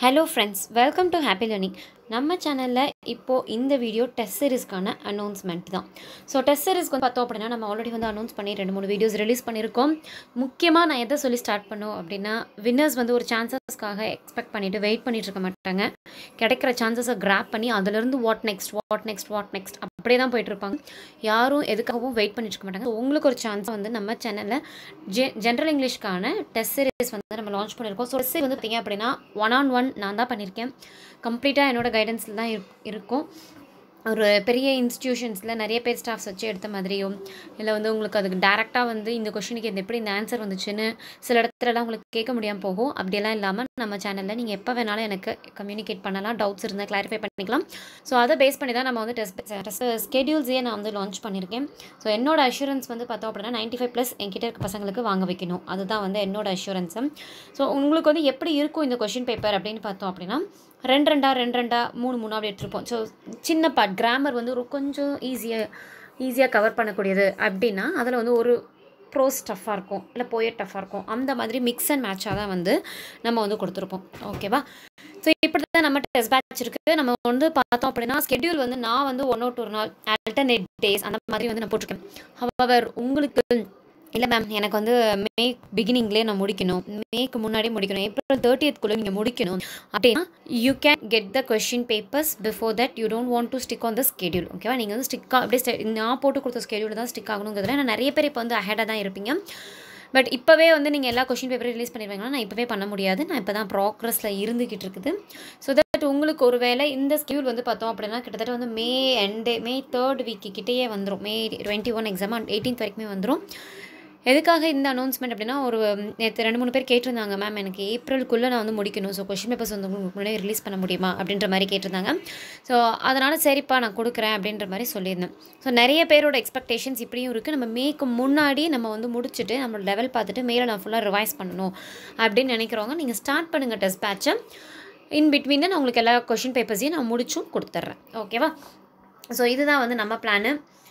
hello friends welcome to happy learning நம்ம சேனலில் இப்போது இந்த வீடியோ டெஸ்ட் சீரிஸ்க்கான அனௌன்ஸ்மெண்ட் தான் ஸோ டெஸ்ட் சீரிஸ்க்கு வந்து பார்த்தோம் அப்படின்னா நம்ம ஆல்ரெடி வந்து அனௌன்ஸ் பண்ணி ரெண்டு மூணு வீடியோஸ் ரிலீஸ் பண்ணியிருக்கோம் முக்கியமாக நான் எதை சொல்லி ஸ்டார்ட் பண்ணோம் அப்படின்னா வின்னர்ஸ் வந்து ஒரு சான்சஸ்க்காக எக்ஸ்பெக்ட் பண்ணிவிட்டு வெயிட் பண்ணிட்டு இருக்க மாட்டாங்க கிடைக்கிற சான்சஸை கிராப் பண்ணி அதுலேருந்து what next what next what next அப்படியே தான் போயிட்டு இருப்பாங்க யாரும் எதுக்காகவும் வெயிட் பண்ணிட்டு இருக்க மாட்டாங்க So, உங்களுக்கு ஒரு சான்ஸ் வந்து நம்ம சேனலில் ஜெ ஜென்ரல் இங்கிலீஷ்க்கான டெஸ்ட் சீரிஸ் வந்து நம்ம லான்ச் பண்ணியிருக்கோம் ஸோ டெஸ்ட் வந்து பார்த்தீங்க அப்படின்னா ஒன் ஆன் ஒன் நான் தான் பண்ணியிருக்கேன் கம்ப்ளீட்டாக என்னோட கைடன்ஸில் தான் இருக்- இருக்கும் ஒரு பெரிய இன்ஸ்டிடியூஷன்ஸில் நிறைய பேர் ஸ்டாஃப்ஸ் வச்சு எடுத்த மாதிரியோ இல்லை வந்து உங்களுக்கு அதுக்கு டேரெக்டாக வந்து இந்த கொஷினுக்கு இந்த எப்படி இந்த ஆன்சர் வந்துச்சுன்னு சில இடத்துலலாம் உங்களுக்கு கேட்க முடியாமல் போகும் அப்படியெல்லாம் இல்லாமல் நம்ம சேனலில் நீங்கள் எப்போ வேணாலும் எனக்கு கம்யூனிகேட் பண்ணலாம் டவுட்ஸ் இருந்தால் கிளாரிஃபை பண்ணிக்கலாம் ஸோ அதை பேஸ் பண்ணி தான் நம்ம வந்து டெஸ்ட் டெஸ்ட் ஸ்கெடியூல்ஸே நான் வந்து லான்ச் பண்ணியிருக்கேன் ஸோ என்னோட அஷூரன்ஸ் வந்து பார்த்தோம் அப்படின்னா நைன்ட்டி ஃபைவ் ப்ளஸ் என்கிட்ட இருக்க பசங்களுக்கு வாங்க வைக்கணும் அதுதான் வந்து என்னோட அஷூரன்ஸு ஸோ உங்களுக்கு வந்து எப்படி இருக்கும் இந்த கொஷின் பேப்பர் அப்படின்னு பார்த்தோம் அப்படின்னா ரெண்டு ரெண்டா ரெண்டு ரெண்டா மூணு மூணு அப்படி எடுத்துருப்போம் ஸோ சின்ன பார்ட் கிராமர் வந்து ஒரு கொஞ்சம் ஈஸியாக ஈஸியாக கவர் பண்ணக்கூடியது அப்படின்னா அதில் வந்து ஒரு ப்ரோஸ் டஃப்பாக இருக்கும் இல்லை போயட் டஃப்பாக இருக்கும் அந்த மாதிரி மிக்ஸ் அண்ட் மேட்சாக தான் வந்து நம்ம வந்து கொடுத்துருப்போம் ஓகேவா ஸோ இப்படி தான் நம்ம டெஸ்ட் பேட்ச் இருக்குது நம்ம வந்து பார்த்தோம் அப்படின்னா ஸ்கெடியூல் வந்து நான் வந்து ஒன் அவுட் ஒரு நாள் ஆல்டர்னேட் டேஸ் அந்த மாதிரி வந்து நான் போட்டிருக்கேன் ஹவர் உங்களுக்கு இல்லை மேம் எனக்கு வந்து மே பிகினிங்லேயே நான் முடிக்கணும் மேக்கு முன்னாடி முடிக்கணும் ஏப்ரல் தேர்ட்டியத்துக்குள்ளே நீங்கள் முடிக்கணும் அப்படின்னா you can get the question papers before that you don't want to stick on the schedule ஓகேவா நீங்கள் வந்து ஸ்டிக்காக அப்படியே sti- நான் போட்டு கொடுத்த ஸ்கெடியூல் தான் ஸ்டிக் ஆகணுங்கிறதுல நான் நிறைய பேர் இப்போ வந்து அஹெடாக தான் இருப்பீங்க பட் இப்போவே வந்து நீங்கள் எல்லா கொஷின் பேப்பரும் ரிலீஸ் பண்ணிடுவீங்கன்னா நான் இப்போவே பண்ண முடியாது நான் இப்போ தான் ப்ராக்ரஸில் இருந்துக்கிட்டு இருக்குது ஸோ தட் உங்களுக்கு ஒரு வேளை இந்த ஸ்கெடியூல் வந்து பார்த்தோம் அப்படின்னா கிட்டத்தட்ட வந்து May end May third week கிட்டேயே வந்துடும் May twenty one exam eighteenth வரைக்குமே வந்துடும் எதுக்காக இந்த அனௌன்ஸ்மெண்ட் அப்படின்னா ஒரு நேற்று ரெண்டு மூணு பேர் கேட்டிருந்தாங்க மேம் எனக்கு ஏப்ரலுக்குள்ளே நான் வந்து முடிக்கணும் ஸோ கொஷின் பேப்பர்ஸ் வந்து உங்களுக்கு முன்னாடி ரிலீஸ் பண்ண முடியுமா அப்படின்ற மாதிரி கேட்டிருந்தாங்க ஸோ அதனால் சரிப்பா நான் கொடுக்குறேன் அப்படின்ற மாதிரி சொல்லியிருந்தேன் ஸோ நிறைய பேரோட எக்ஸ்பெக்டேஷன்ஸ் இப்படியும் இருக்குது நம்ம மேக்கு முன்னாடி நம்ம வந்து முடிச்சுட்டு நம்மளோட லெவல் பார்த்துட்டு மேலே நான் ஃபுல்லாக ரிவைஸ் பண்ணணும் அப்படின்னு நினைக்கிறவங்க நீங்கள் ஸ்டார்ட் பண்ணுங்கள் டெஸ்ட் பேட்சை இன் பிட்வீன் நான் உங்களுக்கு எல்லா கொஷின் பேப்பர்ஸையும் நான் முடிச்சும் கொடுத்துட்றேன் ஓகேவா ஸோ இதுதான் வந்து நம்ம பிளானு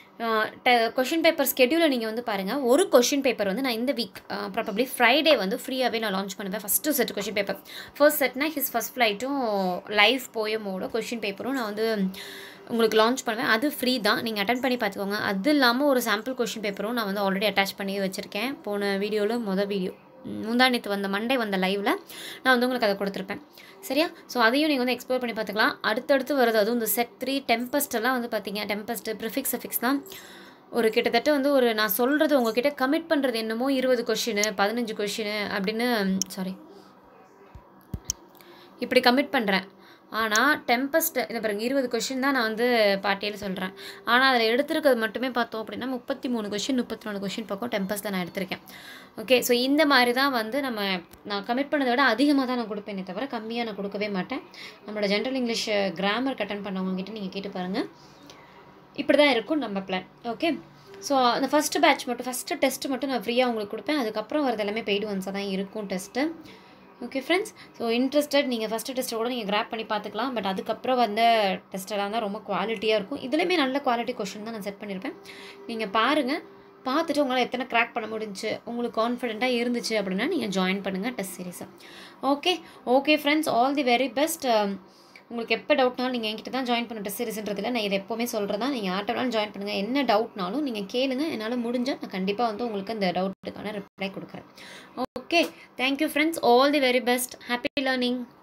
கொஷின் பேப்பர் ஸ்கெடியூலை நீங்கள் வந்து பாருங்கள் ஒரு கொஷின் பேப்பர் வந்து நான் இந்த வீக் ப்ராபப்ளி ஃப்ரைடே வந்து ஃப்ரீயாகவே நான் லான்ச் பண்ணுவேன் first set question paper first செட்னா ஹிஸ் ஃபஸ்ட் ஃப்ளைட்டும் லைவ் போயமோட கொஷின் பேப்பரும் நான் வந்து உங்களுக்கு லான்ச் பண்ணுவேன் அது ஃப்ரீ தான் நீங்கள் அட்டன் பண்ணி பார்த்துக்கோங்க அது இல்லாமல் ஒரு சாம்பிள் கொஷின் பேப்பரும் நான் வந்து ஆல்ரெடி அட்டாச் பண்ணி வச்சுருக்கேன் போன வீடியோவில் மொதல் வீடியோ முந்தானத்து வந்த மண்டே வந்த லைவில் நான் வந்து உங்களுக்கு அதை கொடுத்துருப்பேன் சரியா ஸோ அதையும் நீங்கள் வந்து எக்ஸ்ப்ளோர் பண்ணி பார்த்துக்கலாம் அடுத்தடுத்து வருது அதுவும் இந்த செட் த்ரீ டெம்பஸ்ட் எல்லாம் வந்து பார்த்தீங்க டெம்பஸ்ட் ப்ரிஃபிக்ஸ் அஃபிக்ஸ்லாம் ஒரு கிட்டத்தட்ட வந்து ஒரு நான் சொல்கிறது உங்ககிட்ட கமிட் பண்ணுறது என்னமோ இருபது கொஷினு பதினஞ்சு கொஷினு அப்படின்னு சாரி இப்படி கமிட் பண்ணுறேன் ஆனால் டெம்பஸ்ட் இந்த பாருங்க இருபது கொஷின் தான் நான் வந்து பாட்டியில் சொல்கிறேன் ஆனால் அதில் எடுத்திருக்கிறது மட்டுமே பார்த்தோம் அப்படின்னா முப்பத்தி மூணு கொஷின் முப்பத்தி நாலு கொஷின் பக்கம் டெம்பஸ்ட்டில் நான் எடுத்திருக்கேன் ஓகே ஸோ இந்த மாதிரி தான் வந்து நம்ம நான் கமிட் பண்ணதை விட அதிகமாக தான் நான் கொடுப்பேனே தவிர கம்மியாக நான் கொடுக்கவே மாட்டேன் நம்மளோட ஜென்ரல் இங்கிலீஷ் கிராமர் அட்டன் பண்ணவங்ககிட்ட நீங்கள் கேட்டு பாருங்கள் இப்படி தான் இருக்கும் நம்ம பிளான் ஓகே ஸோ அந்த ஃபஸ்ட்டு பேட்ச் மட்டும் ஃபஸ்ட்டு டெஸ்ட் மட்டும் நான் ஃப்ரீயாக உங்களுக்கு கொடுப்பேன் அதுக்கப்புறம் வரது எல்லாமே பெய்டு ஒன்ஸாக தான் இருக்கும் test okay friends so interested நீங்கள் ஃபஸ்ட்டு டெஸ்ட்டை கூட நீங்கள் கிராப் பண்ணி பார்த்துக்கலாம் பட் அதுக்கப்புறம் வந்த டெஸ்ட்டெல்லாம் தான் ரொம்ப குவாலிட்டியாக இருக்கும் இதுலேயுமே நல்ல குவாலிட்டி கொஷின் தான் நான் செட் பண்ணியிருப்பேன் நீங்கள் பாருங்கள் பார்த்துட்டு உங்களால் எத்தனை கிராக் பண்ண முடிஞ்சுச்சு உங்களுக்கு கான்ஃபிடென்ட்டாக இருந்துச்சு அப்படின்னா நீங்கள் ஜாயின் பண்ணுங்கள் டெஸ்ட் சீரிஸை okay okay friends all the very best உங்களுக்கு எப்போ டவுட்னாலும் நீங்கள் என்கிட்ட தான் ஜாயின் பண்ண டெஸ்ட் சீரிஸ்ன்றதில் நான் இதை எப்போவுமே சொல்கிறதா நீங்கள் யார்ட்டனாலும் ஜாயின் பண்ணுங்கள் என்ன டவுட்னாலும் நீங்கள் கேளுங்க என்னால் முடிஞ்சால் நான் கண்டிப்பாக வந்து உங்களுக்கு அந்த டவுட்டுக்கான ரிப்ளை கொடுக்குறேன் okay thank you friends all the very best happy learning